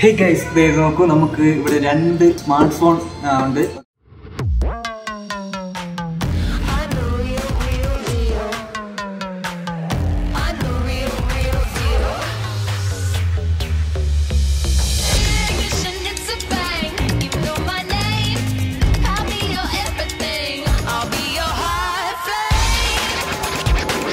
Hey guys ദേ നോക്കൂ നമുക്ക് ഇവിടെ രണ്ട് സ്മാർട്ട് ഫോൺ ഉണ്ട് I know real, real, real. I know real, real, real. Ignition, it's a bang. You know my name. I'll be your everything. I'll be your high flame.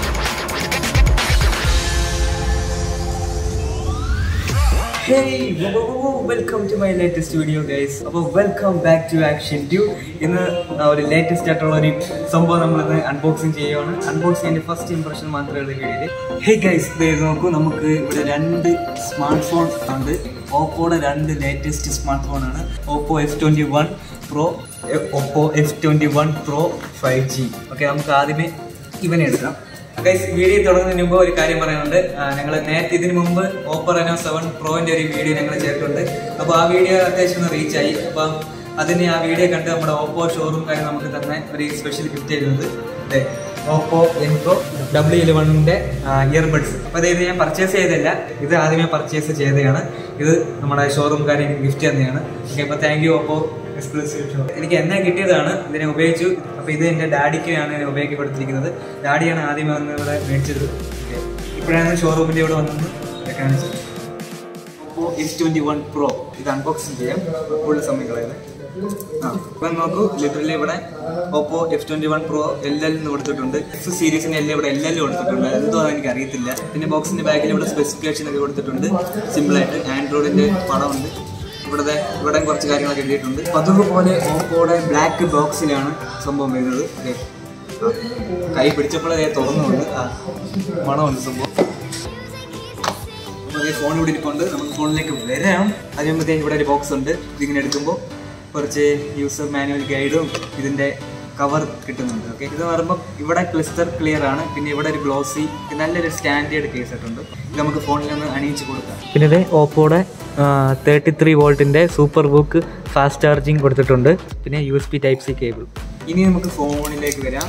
Welcome to my latest video guys അപ്പോൾ welcome back to action dew ഇന്ന് ഒരു latest ആയിട്ടുള്ള ഒരു സംഭവം നമ്മളിന്ന് unboxing ചെയ്യുകയാണ് unbox ചെയ്യുന്ന first impression മാത്രമേ ഉള്ളൂ വീഡിയോയിൽ ഹേ ഗൈസ് ദേ നോക്കൂ നമുക്ക് ഇവിടെ രണ്ട് സ്മാർട്ട് ഫോൺ ഉണ്ട് ഓപ്പോയുടെ രണ്ട് ലേറ്റസ്റ്റ് സ്മാർട്ട് ഫോണാണ് Oppo F twenty one pro Oppo F twenty one pro five G okay നമുക്ക് ആദ്യമേ ഇവനെ എടുക്കാം ഗൈസ് വീഡിയോ തുടങ്ങുന്നതിന് മുമ്പ് ഒരു കാര്യം പറയാനുണ്ട് ഞങ്ങൾ നേരത്തെ ഇതിന് മുമ്പ് ഓപ്പോ റെനോ സെവൻ പ്രോന്റെ ഒരു വീഡിയോ ഞങ്ങൾ ചെയ്തിട്ടുണ്ട് അപ്പോൾ ആ വീഡിയോ അത്യാവശ്യം ഒന്ന് റീച്ച് ആയി അപ്പം അതിന് ആ വീഡിയോ കണ്ട് നമ്മുടെ ഓപ്പോ ഷോറൂം കാര്യം നമുക്ക് തന്നെ ഒരു സ്പെഷ്യൽ ഗിഫ്റ്റ് ചെയ്യുന്നത് അതെ ഓപ്പോ എൻകോ ഡബ്ല്യു ഇലവണിന്റെ ഇയർബഡ്സ് അപ്പോൾ അതായത് ഞാൻ പർച്ചേസ് ചെയ്തില്ല ഇത് ആദ്യമേ പർച്ചേസ് ചെയ്തതാണ് ഇത് നമ്മുടെ ഷോറൂം കാര്യം ഗിഫ്റ്റ് തന്നെയാണ് ഓക്കെ അപ്പോൾ thank you Oppo exclusive show എനിക്ക് എന്നെ കിട്ടിയതാണ് ഇതിനെ ഉപയോഗിച്ചു അപ്പോൾ ഇത് എൻ്റെ ഡാഡിക്കാണ് ഇതിനെ ഉപയോഗി കൊടുത്തിരിക്കുന്നത് ഡാഡിയാണ് ആദ്യം വന്ന് ഇവിടെ മേടിച്ചത് Okay. ഇപ്പോഴാണ് ഷോറൂമിൻ്റെ ഇവിടെ വന്നത് കാണിച്ചത് Oppo S twenty one pro ഇത് അൺബോക്സിങ് ചെയ്യാം കൂടുതൽ സമയം കളയുന്നത് ആ ഇപ്പം നോക്കൂ ലിറ്ററലി ഇവിടെ Oppo F twenty one pro L L എന്ന് കൊടുത്തിട്ടുണ്ട് എഫ് സീരീസിന് എല്ലാം ഇവിടെ എൽ എൽ കൊടുത്തിട്ടുണ്ട് എന്തോ എനിക്ക് അറിയത്തില്ല പിന്നെ ബോക്സിന്റെ ബാക്കിൽ ഇവിടെ സ്പെസിഫിക്കേഷൻ ഒക്കെ കൊടുത്തിട്ടുണ്ട് സിമ്പിളായിട്ട് ആൻഡ്രോയിഡിന്റെ പടമുണ്ട് ഇവിടുത്തെ ഇവിടെ കുറച്ച് കാര്യങ്ങളൊക്കെ എഴുതിയിട്ടുണ്ട് അപ്പൊ അതുപോലെ ഓപ്പോയുടെ ബ്ലാക്ക് ബോക്സിലാണ് സംഭവം വരുന്നത് ദേ. ആ, കൈ പിടിച്ചപ്പോഴേ തുറന്നുണ്ട് ആ മണമുണ്ട് സംഭവം അപ്പോൾ ഫോൺ ഇവിടെ ഇരിപ്പുണ്ട് നമുക്ക് ഫോണിലേക്ക് വരാം അതിനുമ്പത്തേ ഇവിടെ ഒരു ബോക്സ് ഉണ്ട് ഇതിങ്ങനെ എടുക്കുമ്പോൾ കുറച്ച് യൂസർ മാനുവൽ ഗൈഡും ഇതിൻ്റെ കവർ കിട്ടുന്നുണ്ട് ഓക്കെ ഇത് പറയുമ്പോൾ ഇവിടെ ക്ലിസ്റ്റർ ക്ലിയർ ആണ് പിന്നെ ഇവിടെ ഒരു ഗ്ലോസി നല്ലൊരു സ്റ്റാൻഡേർഡ് കേസ് ആയിട്ടുണ്ട് ഇത് നമുക്ക് ഫോണിൽ നിന്ന് അണിയിച്ച് കൊടുക്കാം പിന്നെ ഇത് ഓപ്പോയുടെ തേർട്ടി ത്രീ വോൾട്ടിൻ്റെ സൂപ്പർ ബുക്ക് ഫാസ്റ്റ് ചാർജിങ് കൊടുത്തിട്ടുണ്ട് പിന്നെ U S P type C cable ഇനി നമുക്ക് ഫോണിലേക്ക് വരാം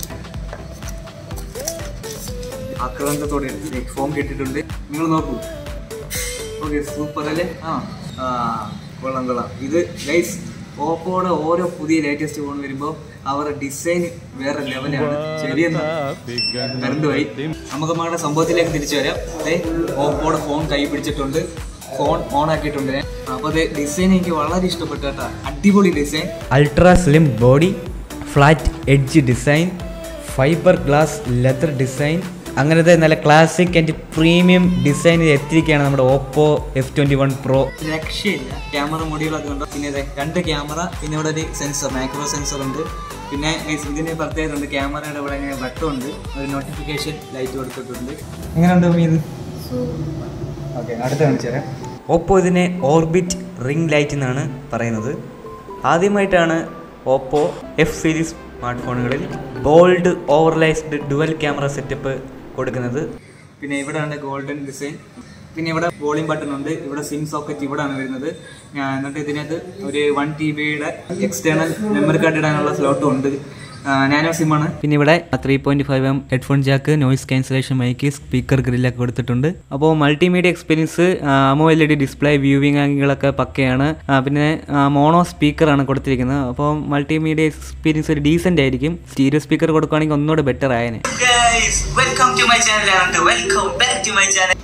ആക്രാന്തത്തോടെ ഫോം കിട്ടിയിട്ടുണ്ട് നിങ്ങൾ നോക്കൂ ഓക്കെ സൂപ്പർ അല്ലേ ആ ആ കൊള്ളാം കൊള്ളാം ഇത് ഗൈസ് ഓപ്പോയുടെ ഓരോ പുതിയ ലേറ്റസ്റ്റ് ഫോൺ വരുമ്പോൾ അവരുടെ ഡിസൈൻ വേറെ ലെവലാണ് ശരിയെന്ന് കറണ്ട് പോയി നമുക്ക് നമ്മുടെ സംഭവത്തിലേക്ക് തിരിച്ചു വരാം അതെ ഓപ്പോയുടെ ഫോൺ കൈ പിടിച്ചിട്ടുണ്ട് ഫോൺ ഓൺ ആക്കിയിട്ടുണ്ട് അപ്പോൾ അത് ഡിസൈൻ എനിക്ക് വളരെ ഇഷ്ടപ്പെട്ടു കേട്ടോ അടിപൊളി design ultra slim body flat edge design fiber glass leather design അങ്ങനത്തെ നല്ല ക്ലാസിക് ആൻഡ് പ്രീമിയം ഡിസൈൻ എത്തിയിരിക്കുകയാണ് നമ്മുടെ Oppo F twenty one pro രക്ഷയില്ല ക്യാമറ മൊഡ്യൂളൊക്കെ ഉണ്ട് പിന്നെ ഇതേ രണ്ട് ക്യാമറ പിന്നെ ഇവിടെ ഒരു സെൻസർ മാക്രോ സെൻസർ ഉണ്ട് പിന്നെ guys ഇതിന് പ്രത്യേകത ഉണ്ട് ക്യാമറയുടെ ഇവിടെ ഇങ്ങനെ ബട്ടൺ ഉണ്ട് ഒരു നോട്ടിഫിക്കേഷൻ ലൈറ്റ് കൊടുത്തിട്ടുണ്ട് എങ്ങനെയുണ്ട് ഇത് ഓക്കെ അടുത്ത കാണിച്ചു തരാം ഓപ്പോ ഇതിനെ ഓർബിറ്റ് റിംഗ് ലൈറ്റ് എന്നാണ് പറയുന്നത് ആദ്യമായിട്ടാണ് ഓപ്പോ എഫ് സീരീസ് സ്മാർട്ട് ഫോണുകളിൽ bold oversized dual camera setup കൊടുക്കുന്നത് പിന്നെ ഇവിടെ ഉണ്ട് ഗോൾഡൻ ഡിസൈൻ പിന്നെ ഇവിടെ വോളിയം ബട്ടൺ ഉണ്ട് ഇവിടെ സിം സോക്കറ്റ് ഇവിടെയാണ് വരുന്നത് ഞാൻ എന്നിട്ട് ഇതിനകത്ത് ഒരു വൺ ടി ബിയുടെ എക്സ്റ്റേണൽ മെമ്മറി കാർഡ് ഇടാനുള്ള സ്ലോട്ടും ഉണ്ട് നാനോ സിമ്മാണ് പിന്നെ ഇവിടെ three point five M headphone jack noise cancellation mic speaker ഗ്രില്ലൊക്കെ കൊടുത്തിട്ടുണ്ട് അപ്പോൾ multimedia experience AMOLED display viewing ആംഗിളൊക്കെ പക്കയാണ് ആ, പിന്നെ മോണോ സ്പീക്കറാണ് കൊടുത്തിരിക്കുന്നത് അപ്പോൾ മൾട്ടിമീഡിയ എക്സ്പീരിയൻസ് ഒരു ഡീസൻ്റ് ആയിരിക്കും സ്റ്റീരിയോ സ്പീക്കർ കൊടുക്കുകയാണെങ്കിൽ ഒന്നുകൂടെ ബെറ്റർ ആയനെ welcome to my channel welcome back to my channel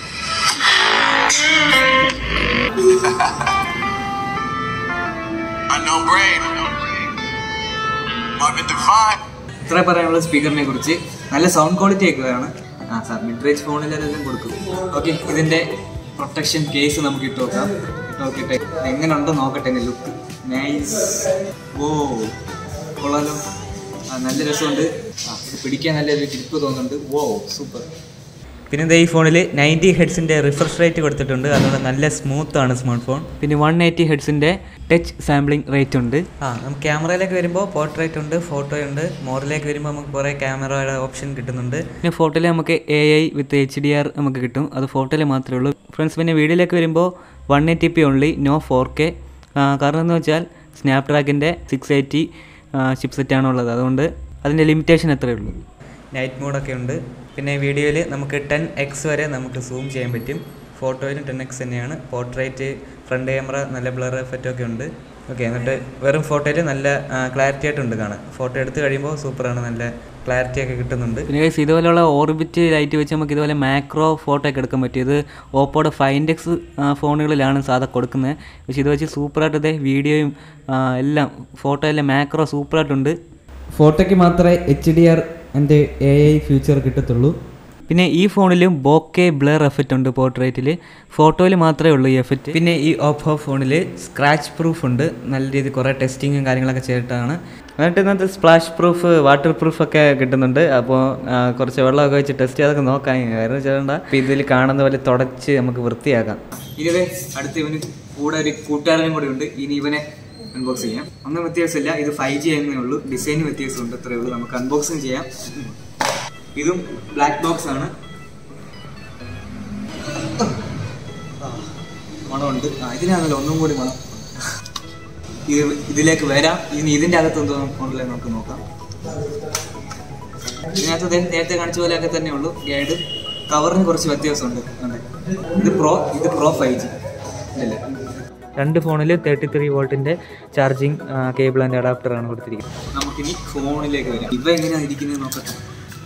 Unknown brain. Marvin Devine. ഇത്ര പറയാനുള്ള സ്പീക്കറിനെ കുറിച്ച് നല്ല സൗണ്ട് ക്വാളിറ്റി ഒക്കെയാണ് ആ സാർ മിഡ് റേഞ്ച് ഫോണിൽ അതെല്ലാം കൊടുക്കും ഓക്കെ ഇതിന്റെ പ്രൊട്ടക്ഷൻ കേസ് നമുക്ക് ഇട്ട് നോക്കാം ഇട്ട് നോക്കിട്ടെ എങ്ങനെ ഉണ്ടോ നോക്കട്ടെ എൻ്റെ ലുക്ക് നൈസ് ഓ കൊള്ളാലോ ആ നല്ല രസമുണ്ട് ആ ഇത് പിടിക്കാൻ നല്ലൊരു ടിപ്പ് തോന്നുന്നുണ്ട് ഓ സൂപ്പർ പിന്നെ ദേ ഈ ഫോണിൽ നയൻറ്റി ഹെഡ്സിൻ്റെ റിഫ്രഷ് റേറ്റ് കൊടുത്തിട്ടുണ്ട് അതുകൊണ്ട് നല്ല സ്മൂത്ത് ആണ് സ്മാർട്ട് ഫോൺ പിന്നെ വൺ എയ്റ്റി ഹെഡ്സിൻ്റെ ടച്ച് സാമ്പിളിംഗ് റേറ്റ് ഉണ്ട് ആ നമുക്ക് ക്യാമറയിലേക്ക് വരുമ്പോൾ പോർട്രേറ്റ് ഉണ്ട് ഫോട്ടോ ഉണ്ട് മോറിലേക്ക് വരുമ്പോൾ നമുക്ക് കുറേ ക്യാമറയുടെ ഓപ്ഷൻ കിട്ടുന്നുണ്ട് പിന്നെ ഫോട്ടോയിൽ നമുക്ക് A I with H D R നമുക്ക് കിട്ടും അത് ഫോട്ടോയിൽ മാത്രമേ ഉള്ളൂ ഫ്രണ്ട്സ് പിന്നെ വീഡിയോയിലേക്ക് വരുമ്പോൾ one eighty P only no four K കാരണം എന്ന് വെച്ചാൽ സ്നാപ് ഡ്രാഗിൻ്റെ സിക്സ് എയ്റ്റി ചിപ്സെറ്റാണ് ഉള്ളത് അതുകൊണ്ട് അതിൻ്റെ ലിമിറ്റേഷൻ അത്രയേ ഉള്ളൂ നൈറ്റ് മോഡൊക്കെ ഉണ്ട് പിന്നെ വീഡിയോയിൽ നമുക്ക് ടെൻ എക്സ് വരെ നമുക്ക് സൂം ചെയ്യാൻ പറ്റും ഫോട്ടോയിലും ടെൻ എക്സ് തന്നെയാണ് പോർട്രേറ്റ് ഫ്രണ്ട് ക്യാമറ നല്ല ബ്ലർ എഫക്റ്റ് ഒക്കെ ഉണ്ട് ഓക്കെ എന്നിട്ട് വെറും ഫോട്ടോയിൽ നല്ല ക്ലാരിറ്റി ആയിട്ടുണ്ട് കാണാൻ ഫോട്ടോ എടുത്ത് കഴിയുമ്പോൾ സൂപ്പറാണ് നല്ല ക്ലാരിറ്റി ഒക്കെ കിട്ടുന്നുണ്ട് പിന്നെ guys ഇതുപോലെയുള്ള ഓർബിറ്റ് ലൈറ്റ് വെച്ച് നമുക്ക് ഇതുപോലെ മാക്രോ ഫോട്ടോ ഒക്കെ എടുക്കാൻ പറ്റും ഇത് ഓപ്പോയുടെ ഫൈൻഡെക്സ് ഫോണുകളിലാണ് സാധാ കൊടുക്കുന്നത് പക്ഷേ ഇത് വെച്ച് സൂപ്പറായിട്ട് ഇതേ വീഡിയോയും ആ, എല്ലാം ഫോട്ടോ എല്ലാം മാക്രോ സൂപ്പറായിട്ടുണ്ട് ഫോട്ടോയ്ക്ക് മാത്രമേ എച്ച് ഡി ആർ എൻ്റെ എ ഐ ഫ്യൂച്ചർ കിട്ടത്തുള്ളൂ പിന്നെ ഈ ഫോണിലും ബോക്കെ ബ്ലർ എഫക്റ്റ് ഉണ്ട് പോർട്രേറ്റിൽ ഫോട്ടോയിൽ മാത്രമേ ഉള്ളൂ ഈ എഫക്റ്റ് പിന്നെ ഈ ഓപ്പോ ഫോണിൽ സ്ക്രാച്ച് പ്രൂഫ് ഉണ്ട് നല്ല രീതിയിൽ കുറേ ടെസ്റ്റിങ്ങും കാര്യങ്ങളൊക്കെ ചെയ്തിട്ടാണ് എന്നിട്ട് ഇന്നത്തെ സ്പ്ലാഷ് പ്രൂഫ് വാട്ടർ പ്രൂഫ് ഒക്കെ കിട്ടുന്നുണ്ട് അപ്പോൾ കുറച്ച് വെള്ളമൊക്കെ വെച്ച് ടെസ്റ്റ് ചെയ്തൊക്കെ നോക്കാം വേറെ ചെയ്യണ്ട അപ്പോൾ ഇതിൽ കാണുന്ന പോലെ തുടച്ച് നമുക്ക് വൃത്തിയാക്കാം ഇനി അടുത്ത് ഇവന് കൂടെ ഒരു കൂട്ടുകാരനും കൂടെ ഉണ്ട് ഇനി ഇവനെ അൺബോക്സ് ചെയ്യാം ഒന്നും വ്യത്യാസമില്ല ഇത് ഫൈവ് ജി എന്നേ ഉള്ളൂ ഡിസൈൻ വ്യത്യാസമുണ്ട് അത്രേ ഉള്ളൂ നമുക്ക് അൺബോക്സിങ് ചെയ്യാം ഇതും ബ്ലാക്ക് ബോക്സ് ആണ് ആ, മണമുണ്ട് ആ ഇതിനാണല്ലോ ഒന്നും കൂടി മണം ഇത് ഇതിലേക്ക് വരാം ഇനി ഇതിന്റെ അകത്ത് എന്തോ ഉണ്ടല്ലേ നമുക്ക് നോക്കാം ഇതിനകത്ത് ദേ നേരത്തെ കാണിച്ച പോലെയൊക്കെ തന്നെ ഉള്ളൂ ഗൈഡ് കവറിന് കുറച്ച് വ്യത്യാസമുണ്ട് അതെ ഇത് പ്രോ ഇത് പ്രോ ഫൈവ് ജി ഇല്ല രണ്ട് ഫോണിൽ തേർട്ടി ത്രീ വോൾട്ടിൻ്റെ ചാർജിങ് കേബിൾ ആൻഡ് അഡാപ്റ്ററാണ് കൊടുത്തിരിക്കുന്നത് നമുക്കിനി ഫോണിലേക്ക് വരാം ഇവ എങ്ങനെയാണ് ഇരിക്കുന്നത് നോക്കട്ടെ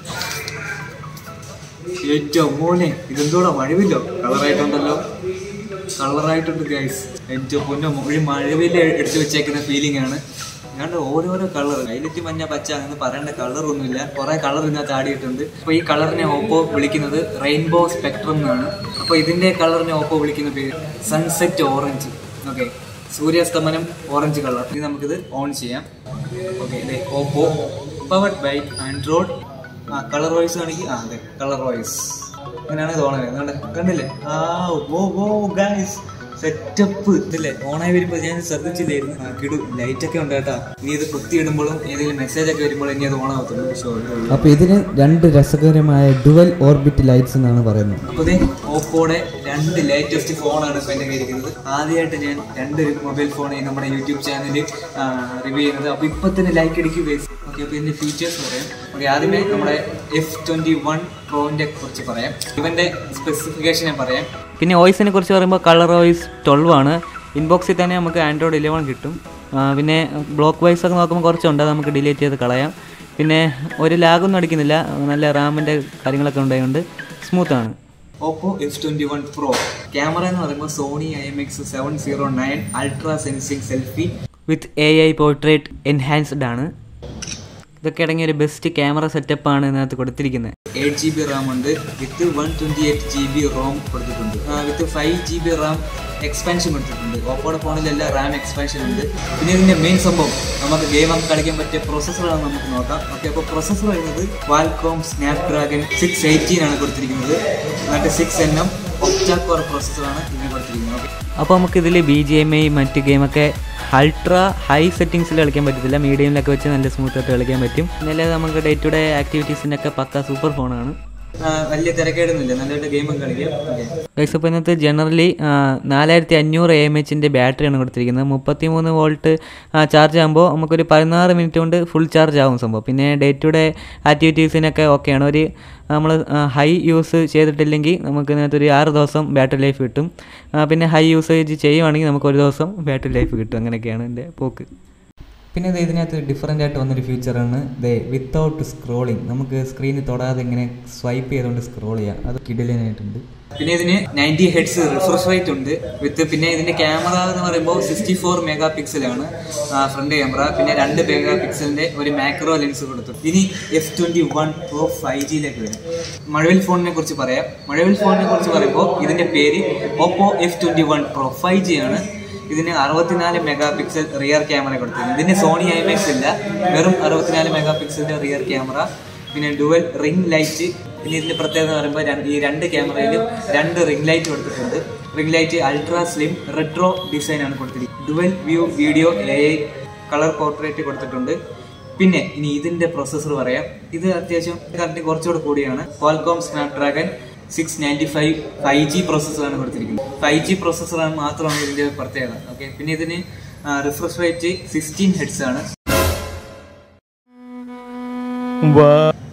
ഏറ്റവും മോനെ ഇതെന്തോടാ മഴവില്ലോ കളറായിട്ടുണ്ടല്ലോ കളറായിട്ടുണ്ട് ഗൈസ് ഏറ്റവും പൊന്നോ ഒരു മഴവില് എടുത്തു വെച്ചേക്കുന്ന ഫീലിംഗ് ആണ് ഞാൻ ഓരോരോ കളർ വൈലറ്റ് മഞ്ഞ പച്ച അങ്ങനെ പറയേണ്ട കളറൊന്നുമില്ല കുറെ കളർ ഇതിനകത്ത് ആടിയിട്ടുണ്ട് അപ്പോൾ ഈ കളറിനെ ഓപ്പോ വിളിക്കുന്നത് റെയിൻബോ സ്പെക്ട്രം എന്നാണ് അപ്പോൾ ഇതിന്റെ കളറിനെ ഓപ്പോ വിളിക്കുന്ന പേര് സൺസെറ്റ് ഓറഞ്ച് ഓക്കെ സൂര്യാസ്തമനം ഓറഞ്ച് കളർ ഇനി നമുക്കിത് ഓൺ ചെയ്യാം ഓക്കെ അതെ ഓപ്പോ പവർഡ് ബൈ ആൻഡ്രോയിഡ് ആ കളർ വോയിസ് ആണെങ്കിൽ ആ അതെ കളർ വോയിസ് അങ്ങനെയാണ് ഇത് ഓണായത് കണ്ടേ കണ്ടില്ലേ ആ ഓ ഓ ഗൈസ് സെറ്റപ്പ് ഇതില്ലേ ഓണായി വരുമ്പോൾ ഞാൻ ശ്രദ്ധിച്ചില്ലായിരുന്നു ആ കിടു ലൈറ്റ് ഒക്കെ ഉണ്ട് കേട്ടോ ഇനി ഇത് കുത്തി ഇടുമ്പോഴും ഏതെങ്കിലും മെസ്സേജ് ഒക്കെ വരുമ്പോൾ ഇനി അത് ഓണാവത്തുള്ളൂ ഷോ അപ്പോൾ ഇതിന് രണ്ട് രസകരമായ ഡുവൽ ഓർബിറ്റ് ലൈറ്റ്സ് എന്നാണ് പറയുന്നത് അപ്പോൾ ഇതേ ഓപ്പോയുടെ രണ്ട് ലേറ്റസ്റ്റ് ഫോണാണ് ഇപ്പോൾ എൻ്റെ കയ്യിരിക്കുന്നത് ആദ്യമായിട്ട് ഞാൻ രണ്ട് മൊബൈൽ ഫോൺ നമ്മുടെ യൂട്യൂബ് ചാനലിൽ റിവ്യൂ ചെയ്യുന്നത് അപ്പോൾ ഇപ്പം തന്നെ ലൈക്ക് അടിക്കുക ഓക്കെ അപ്പോൾ ഇതിൻ്റെ ഫീച്ചേഴ്സ് പറയാം ഓക്കെ ആദ്യമേ നമ്മുടെ എഫ് ട്വൻറ്റി വൺ പ്രോവിൻ്റെ കുറിച്ച് പറയാം ഇവൻ്റെ സ്പെസിഫിക്കേഷൻ ഞാൻ പറയാം പിന്നെ വോയിസിനെ കുറിച്ച് പറയുമ്പോൾ കളർ വോയിസ് ട്വൽവ് ആണ് ഇൻബോക്സിൽ തന്നെ നമുക്ക് ആൻഡ്രോയിഡ് ഇലവൻ കിട്ടും ആ, പിന്നെ ബ്ലോക്ക് വൈസ് ഒക്കെ നോക്കുമ്പോൾ കുറച്ചുണ്ട് അത് നമുക്ക് ഡിലീറ്റ് ചെയ്ത് കളയാം പിന്നെ ഒരു ലാഗൊന്നും അടിക്കുന്നില്ല നല്ല റാമിൻ്റെ കാര്യങ്ങളൊക്കെ ഉണ്ടായതുകൊണ്ട് സ്മൂത്താണ് Oppo F twenty one pro camera എന്ന് പറയുമ്പോൾ Sony I M X seven zero nine ultra sensing selfie with A I portrait enhanced ആണ് ഇതൊക്കെ അടങ്ങിയ ഒരു ബെസ്റ്റ് ക്യാമറ സെറ്റപ്പാണ് ഇതിനകത്ത് കൊടുത്തിരിക്കുന്നത് എയ്റ്റ് ജി ബി റാം ഉണ്ട് with one twenty eight G B ROM കൊടുത്തിട്ടുണ്ട് with five G B RAM expansion കൊടുത്തിട്ടുണ്ട് ഓപ്പോയുടെ ഫോണിലെല്ലാം റാം എക്സ്പാൻഷൻ ഉണ്ട് പിന്നെ ഇതിൻ്റെ മെയിൻ സംഭവം നമുക്ക് ഗെയിം ഒക്കെ കളിക്കാൻ പറ്റിയ പ്രോസസ്സറാണ് നമുക്ക് നോക്കാം ഓക്കെ അപ്പോൾ പ്രോസസ്സർ വരുന്നത് Qualcomm Snapdragon six eighteen ആണ് കൊടുത്തിരിക്കുന്നത് എന്നിട്ട് സിക്സ് എൻ എം ഒക്ടാക്കോർ പ്രോസസ്സറാണ് ഇതിന് കൊടുത്തിരിക്കുന്നത് ഓക്കെ അപ്പോൾ നമുക്ക് ഇതിൽ ബി ജി എം ഐ മറ്റ് ഗെയിമൊക്കെ അൾട്രാ ഹൈ സെറ്റിങ്സിൽ കളിക്കാൻ പറ്റത്തില്ല മീഡിയമിലൊക്കെ വെച്ച് നല്ല സ്മൂത്തായിട്ട് കളിക്കാൻ പറ്റും പിന്നെ നമുക്ക് ഡേ ടു ഡേ ആക്ടിവിറ്റീസിനൊക്കെ പക്ക സൂപ്പർ ഫോണാണ് ആ, വലിയ തിരക്കേടൊന്നുമില്ല നല്ലതായിട്ട് ഗെയിം ഒക്കെ കളിക്കാം ഓക്കെ ഗൈസ് അപ്പോൾ ഇന്നത്തെ ജനറലി നാലായിരത്തി അഞ്ഞൂറ് എ എം എച്ചിൻ്റെ ബാറ്ററിയാണ് കൊടുത്തിരിക്കുന്നത് മുപ്പത്തി മൂന്ന് വോൾട്ട് ചാർജ് ആകുമ്പോൾ നമുക്കൊരു പതിനാറ് മിനിറ്റ് കൊണ്ട് ഫുൾ ചാർജ് ആവും സംഭവം പിന്നെ ഡേ ടു ഡേ ആക്ടിവിറ്റീസിനൊക്കെ ഓക്കെയാണ് ഒരു നമ്മൾ ഹൈ യൂസ് ചെയ്തിട്ടില്ലെങ്കിൽ നമുക്ക് ഇതിനകത്ത് ഒരു ആറ് ദിവസം ബാറ്ററി ലൈഫ് കിട്ടും ആ, പിന്നെ ഹൈ യൂസേജ് ചെയ്യുവാണെങ്കിൽ നമുക്ക് ഒരു ദിവസം ബാറ്ററി ലൈഫ് കിട്ടും അങ്ങനെയൊക്കെയാണ് എൻ്റെ പോക്ക് പിന്നെ ഇത് ഇതിനകത്ത് ഡിഫറെൻ്റ് ആയിട്ട് വന്നൊരു ഫീച്ചറാണ് ദേ വിത്തൗട്ട് സ്ക്രോളിങ് നമുക്ക് സ്ക്രീനിൽ തൊടാതെ ഇങ്ങനെ സ്വൈപ്പ് ചെയ്തുകൊണ്ട് സ്ക്രോൾ ചെയ്യാം അത് കിടിലനായിട്ടുണ്ട് പിന്നെ ഇതിന് നയൻറ്റി ഹെഡ്സ് റിഫ്രഷ് റേറ്റ് ഉണ്ട് വിത്ത് പിന്നെ ഇതിന്റെ ക്യാമറ എന്ന് പറയുമ്പോൾ സിക്സ്റ്റി ഫോർ മെഗാ പിക്സലാണ് ഫ്രണ്ട് ക്യാമറ പിന്നെ രണ്ട് മെഗാ പിക്സലിന്റെ ഒരു മാക്രോ ലെൻസ് കൊടുത്തു ഇനി F twenty one pro five ജിയിലേക്ക് വരും മഴവിൽ ഫോണിനെ കുറിച്ച് പറയാം മഴവിൽ ഫോണിനെ കുറിച്ച് പറയുമ്പോൾ ഇതിന്റെ പേര് Oppo F twenty one pro five G ആണ് ഇതിന് അറുപത്തിനാല് മെഗാ പിക്സൽ റിയർ ക്യാമറ കൊടുത്തിരുന്നു ഇതിന് സോണി ഐ എക്സ് ഇല്ല വെറും അറുപത്തിനാല് മെഗാ പിക്സലിന്റെ റിയർ ക്യാമറ പിന്നെ ഡുവൽ റിംഗ് ലൈറ്റ് പിന്നെ ഇതിന്റെ പ്രത്യേകത എന്ന് പറയുമ്പോൾ രണ്ട്- ഈ രണ്ട് ക്യാമറയിലും രണ്ട് റിംഗ് ലൈറ്റ് കൊടുത്തിട്ടുണ്ട് ring light ultra slim retro design ആണ് കൊടുത്തിരിക്കുന്നത് dual view video A I colour portrait കൊടുത്തിട്ടുണ്ട് പിന്നെ ഇനി ഇതിന്റെ പ്രൊസസ്സർ പറയാം ഇത് അത്യാവശ്യം കറക്റ്റ് കുറച്ചുകൂടെ കൂടിയാണ് Qualcomm Snapdragon six ninety five five G പ്രോസസ്സറാണ് കൊടുത്തിരിക്കുന്നത് ഫൈവ് ജി പ്രോസസ്സറാണ് മാത്രമാണ് ഇതിന്റെ പ്രത്യേകത ഓക്കെ പിന്നെ ഇതിന് റിഫ്രഷ് റേറ്റ് സിക്സ്റ്റീൻ ഹെഡ്സ് ആണ്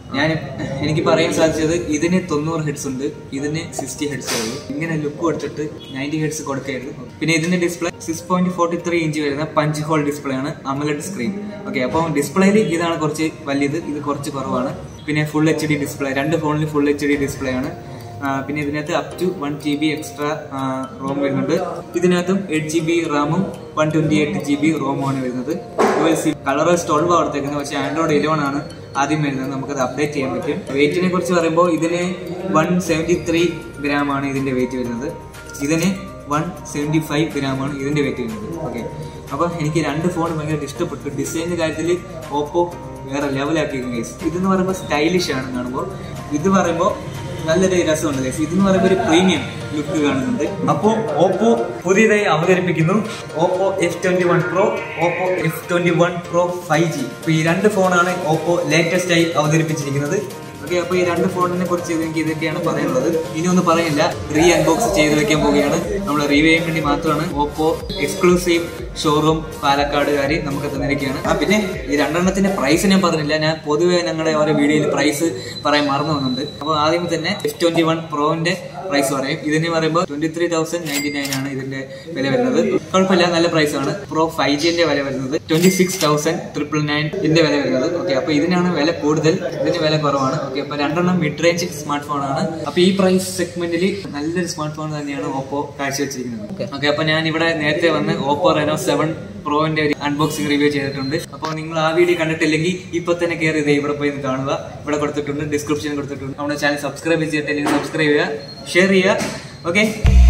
ഞാൻ എനിക്ക് പറയാൻ സാധിച്ചത് ഇതിന് തൊണ്ണൂറ് ഹെഡ്സ് ഉണ്ട് ഇതിന് സിക്സ്റ്റി ഹെഡ്സ് ഉള്ളൂ ഇങ്ങനെ ലുക്ക് കൊടുത്തിട്ട് നയൻറ്റി ഹെഡ്സ് കൊടുക്കായിരുന്നു പിന്നെ ഇതിന്റെ display six point forty three inch വരുന്ന പഞ്ച് ഹോൾ ഡിസ്പ്ലേ ആണ് അമലഡ് സ്ക്രീൻ ഓക്കെ അപ്പോൾ ഡിസ്പ്ലേയിൽ ഇതാണ് കുറച്ച് വലിയത് ഇത് കുറച്ച് കുറവാണ് പിന്നെ ഫുൾ എച്ച് ഡി ഡിസ്പ്ലേ രണ്ട് ഫോണിൽ ഫുൾ എച്ച് ഡി ഡിസ്പ്ലേ ആണ് ആ, പിന്നെ ഇതിനകത്ത് up to one G B extra ROM വരുന്നുണ്ട് ഇതിനകത്തും എയ്റ്റ് ജി ബി റാമും one twenty eight G B റോമുമാണ് വരുന്നത് കളർ ട്വൽവ് കൊടുത്തേക്കുന്നത് പക്ഷേ ആൻഡ്രോയിഡ് ഇലവൺ ആണ് ആദ്യം വരുന്നത് നമുക്കത് അപ്ഡേറ്റ് ചെയ്യാൻ പറ്റും വെയിറ്റിനെ കുറിച്ച് പറയുമ്പോൾ ഇതിന് വൺ സെവൻറ്റി ത്രീ ഗ്രാം ആണ് ഇതിന്റെ വെയിറ്റ് വരുന്നത് ഇതിന് വൺ സെവൻറ്റി ഫൈവ് ഗ്രാം ആണ് ഇതിന്റെ വെയിറ്റ് വരുന്നത് ഓക്കെ അപ്പോൾ എനിക്ക് രണ്ട് ഫോൺ ഭയങ്കര ഇഷ്ടപ്പെട്ടു ഡിസൈനിന്റെ കാര്യത്തിൽ ഓപ്പോ വേറെ ലെവലാക്കിയിരുന്നു ഗൈസ് ഇതെന്ന് പറയുമ്പോൾ സ്റ്റൈലിഷ് ആണ് കാണുമ്പോൾ ഇത് പറയുമ്പോൾ നല്ലൊരു രസമുണ്ട് ഗൈസ് ഇതെന്ന് പറയുമ്പോൾ ഒരു പ്രീമിയം ലുക്ക് കാണുന്നുണ്ട് അപ്പോ ഓപ്പോ പുതിയതായി അവതരിപ്പിക്കുന്നു Oppo F twenty one pro Oppo F twenty one pro five G അപ്പൊ ഈ രണ്ട് ഫോണാണ് ഓപ്പോ ലേറ്റസ്റ്റ് ആയി അവതരിപ്പിച്ചിരിക്കുന്നത് ഓക്കെ അപ്പോൾ ഈ രണ്ട് ഫോണിനെ കുറിച്ച് എനിക്ക് ഇതൊക്കെയാണ് പറയാനുള്ളത് ഇനി ഒന്നും പറയില്ല റീ അൺബോക്സ് ചെയ്ത് വെക്കാൻ പോവുകയാണ് നമ്മൾ റിവ്യൂ ചെയ്യാൻ വേണ്ടി മാത്രമാണ് ഓപ്പോ എക്സ്ക്ലൂസീവ് ഷോറൂം പാലക്കാടുകാർ നമുക്ക് തന്നിരിക്കുകയാണ് ആ പിന്നെ ഈ രണ്ടെണ്ണത്തിന്റെ പ്രൈസ് ഞാൻ പറഞ്ഞില്ല ഞാൻ പൊതുവെ ഞങ്ങളുടെ ഓരോ വീഡിയോയിൽ പ്രൈസ് പറയാൻ മറന്നു പോകുന്നുണ്ട് അപ്പോൾ ആദ്യം തന്നെ എഫ് ട്വന്റി വൺ പ്രോന്റെ പ്രൈസ് പറയും ഇതിന് പറയുമ്പോൾ twenty three thousand ninety nine ആണ് ഇതിന്റെ വില വരുന്നത് കുഴപ്പമില്ല നല്ല പ്രൈസ് ആണ് പ്രോ ഫൈവ് ജിന്റെ വില വരുന്നത് twenty six thousand triple nine ഇതിന്റെ വില വരുന്നത് ഓക്കെ അപ്പൊ ഇതിനാണ് വില കൂടുതൽ ഇതിന് വില കുറവാണ് ഓക്കെ അപ്പൊ രണ്ടെണ്ണം മിഡ് റേഞ്ച് സ്മാർട്ട് ഫോൺ ആണ് അപ്പൊ ഈ പ്രൈസ് സെഗ്മെന്റിൽ നല്ലൊരു സ്മാർട്ട് ഫോൺ തന്നെയാണ് ഓപ്പോ കാഴ്ചവെച്ചിരിക്കുന്നത് ഓക്കെ അപ്പൊ ഞാൻ ഇവിടെ നേരത്തെ വന്ന് ഓപ്പോ റെനോ സെവൻ പ്രോന്റെ ഒരു അൺബോക്സിംഗ് റിവ്യൂ ചെയ്തിട്ടുണ്ട് അപ്പോൾ നിങ്ങൾ ആ വീഡിയോ കണ്ടിട്ടില്ലെങ്കിൽ ഇപ്പൊ തന്നെ കയറി ഇതേ ഇവിടെ പോയി ഒന്ന് കാണുക ഇവിടെ കൊടുത്തിട്ടുണ്ട് ഡിസ്ക്രിപ്ഷൻ കൊടുത്തിട്ടുണ്ട് നമ്മുടെ ചാനൽ സബ്സ്ക്രൈബ് ചെയ്തിട്ടില്ലെങ്കിൽ സബ്സ്ക്രൈബ് ചെയ്യുക ഷെയർ ചെയ്യുക ഓക്കെ